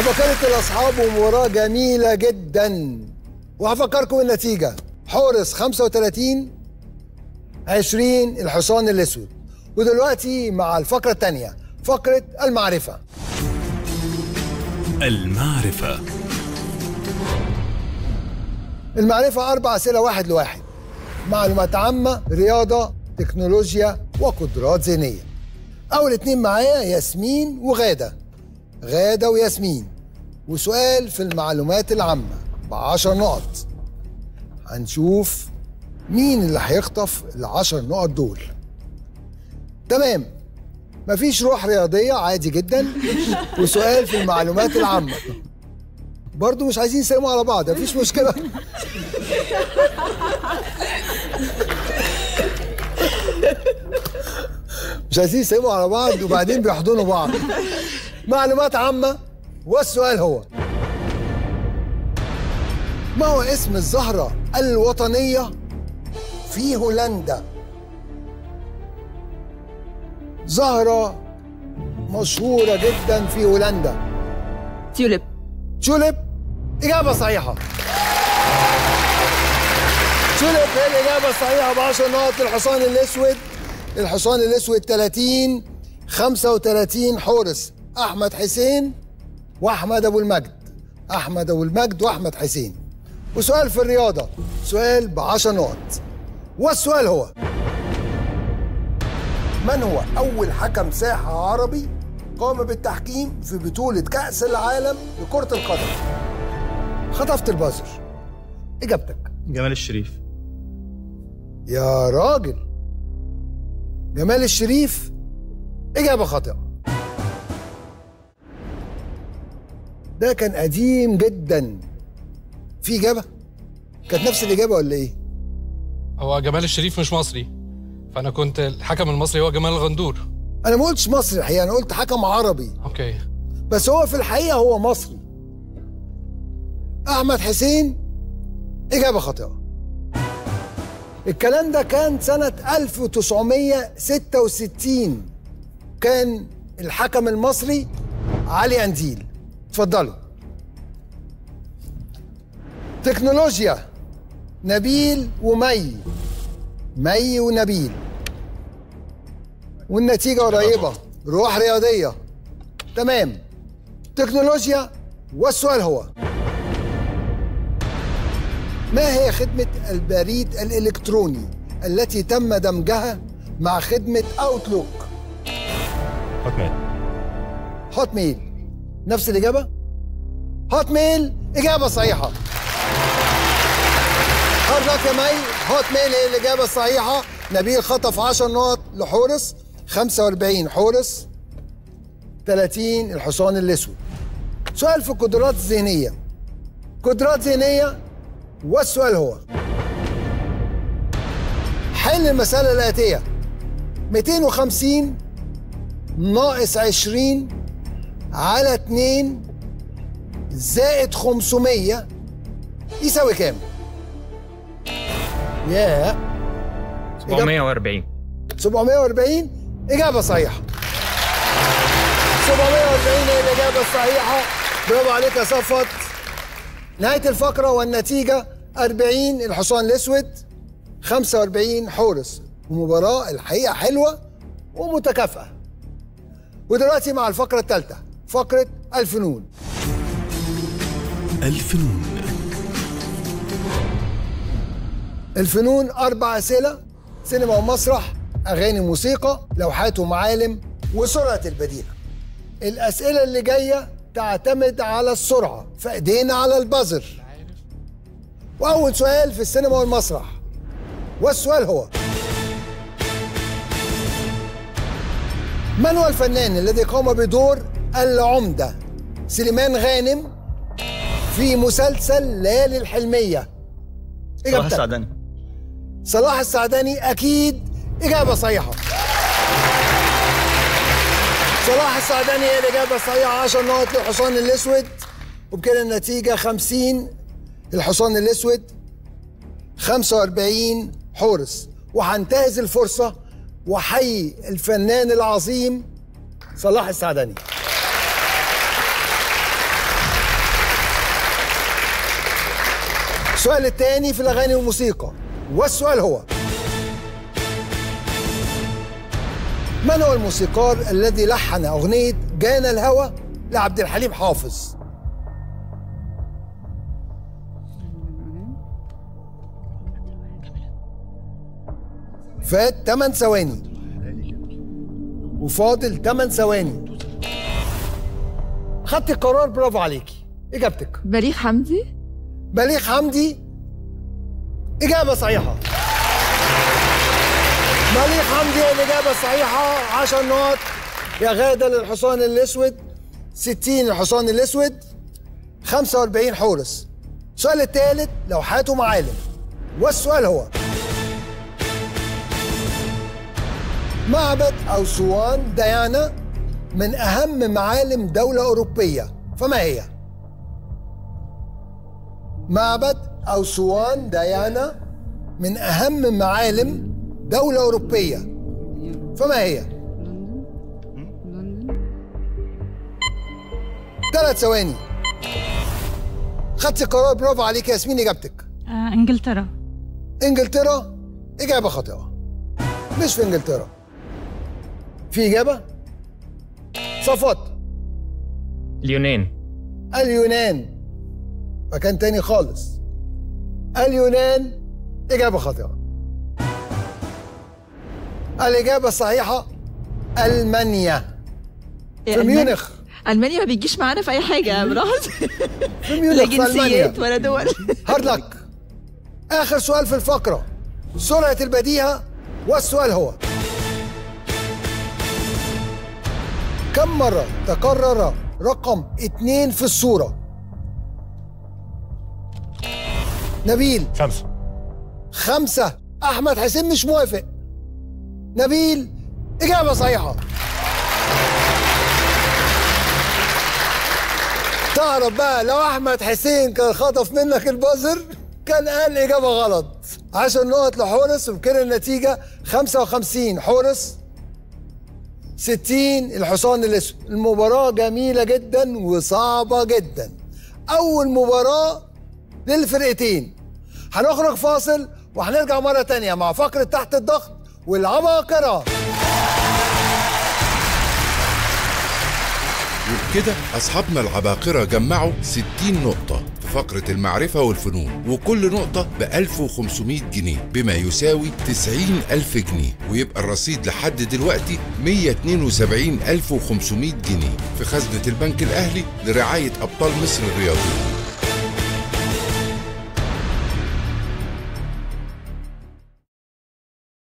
عبقرة الأصحاب ومباراة جميلة جدا وهفكركم النتيجة حورس 35 20 الحصان الأسود ودلوقتي مع الفقرة الثانية فقرة المعرفة المعرفة المعرفة أربع أسئلة واحد لواحد معلومات عامة رياضة تكنولوجيا وقدرات ذهنية أول اتنين معايا ياسمين وغادة غادة وياسمين وسؤال في المعلومات العامة بعشر نقط هنشوف مين اللي هيخطف العشر نقط دول تمام مفيش روح رياضية عادي جدا وسؤال في المعلومات العامة برضو مش عايزين يسلموا على بعض مفيش مشكلة مش عايزين يسلموا على بعض وبعدين بيحضنوا بعض معلومات عامة والسؤال هو ما هو اسم الزهرة الوطنية في هولندا زهرة مشهورة جدا في هولندا تيوليب توليب إجابة صحيحة توليب هي الإجابة الصحيحة ب 10 نقط الحصان الأسود الحصان الأسود 30 35 حورس أحمد حسين وأحمد أبو المجد أحمد أبو المجد وأحمد حسين وسؤال في الرياضة سؤال ب 10 نقط والسؤال هو من هو أول حكم ساحة عربي قام بالتحكيم في بطولة كأس العالم لكرة القدم خطفت البازر إجابتك جمال الشريف يا راجل جمال الشريف إجابة خاطئة ده كان قديم جدا في إجابة كانت نفس الإجابة ولا إيه؟ هو جمال الشريف مش مصري فانا كنت الحكم المصري هو جمال الغندور أنا ما قلتش مصري الحقيقة أنا قلت حكم عربي اوكي بس هو في الحقيقة هو مصري أحمد حسين إجابة خاطئة الكلام ده كان سنة 1966 كان الحكم المصري علي أنديل اتفضلوا تكنولوجيا نبيل ومي مي ونبيل والنتيجة قريبة روح رياضية تمام تكنولوجيا والسؤال هو ما هي خدمة البريد الإلكتروني التي تم دمجها مع خدمة أوتلوك هوت ميل هوت ميل نفس الإجابة؟ هوت ميل إجابة صحيحة هارد لك يا مي هوت ميل هي الإجابة الصحيحة نبيل خطف 10 نقط لحورس 45 حورس 30 الحصان الأسود سؤال في القدرات الذهنية قدرات ذهنية والسؤال هو حل المسألة الآتية 250 ناقص 20 على 2 زائد 500 يساوي كام؟ ياه 740 740 إجابة صحيحة 740 هي الإجابة الصحيحة برافو عليك يا صفت نهاية الفقرة والنتيجة 40 الحصان الأسود 45 حورس ومباراة الحقيقة حلوة ومتكافئة ودلوقتي مع الفقرة الثالثة فقرة الفنون الفنون الفنون أربع أسئلة سينما ومسرح أغاني موسيقى لوحات ومعالم وسرعة البديهة الأسئلة اللي جاية تعتمد على السرعة فإيدينا على البزر وأول سؤال في السينما والمسرح والسؤال هو من هو الفنان الذي قام بدور العمدة سليمان غانم في مسلسل ليالي الحلمية صلاح إجابتك. السعداني صلاح السعداني أكيد إجابة صحيحة صلاح السعداني هي الإجابة الصحيحة 10 نقط للحصان الأسود وبكده النتيجة 50 الحصان الأسود 45 حورس وهنتهز الفرصة وحي الفنان العظيم صلاح السعداني السؤال الثاني في الأغاني والموسيقى والسؤال هو من هو الموسيقار الذي لحن أغنية جانا الهوى لعبد الحليم حافظ فات 8 ثواني وفاضل 8 ثواني خدتي قرار برافو عليكي اجابتك بليغ حمدي بليغ حمدي إجابة صحيحة بليغ حمدي هي الإجابة الصحيحة 10 نقط يا غادة للحصان الأسود 60 الحصان الأسود 45 حورس السؤال الثالث لوحات ومعالم والسؤال هو معبد أو صوان ديانا من أهم معالم دولة أوروبية فما هي؟ معبد أو صوان ديانا من أهم معالم دولة أوروبية فما هي؟ ثلاث ثواني خدتي قرار برافو عليك يا ياسمين إجابتك آه، انجلترا إنجلترا إجابة خاطئة مش في إنجلترا في إجابة؟ صفوت اليونان اليونان مكان تاني خالص اليونان إجابة خاطئة الإجابة الصحيحة ألمانيا إيه، في ألمانيا- ميونخ المانيا ما بيجيش معانا في اي حاجه براحه في ميونخ لا في جنسيات ألمانيا ولا دول هارد لك آخر سؤال في الفقرة سرعة البديهة والسؤال هو كم مرة تكرر رقم اتنين في الصورة؟ نبيل خمسة خمسة أحمد حسين مش موافق نبيل إجابة صحيحة تعرف بقى لو أحمد حسين كان خطف منك البازر كان قال إجابة غلط عشر نقط لحورس وبكده النتيجة 55 حورس 60 الحصان الأسود المباراة جميلة جدا وصعبة جدا أول مباراة للفرقتين هنخرج فاصل وهنرجع مرة تانية مع فقرة تحت الضغط والعباقرة وبكده أصحابنا العباقرة جمعوا 60 نقطة في فقرة المعرفة والفنون وكل نقطة ب 1500 جنيه بما يساوي 90 ألف جنيه ويبقى الرصيد لحد دلوقتي 172 ألف و500 جنيه في خزنة البنك الأهلي لرعاية أبطال مصر الرياضيين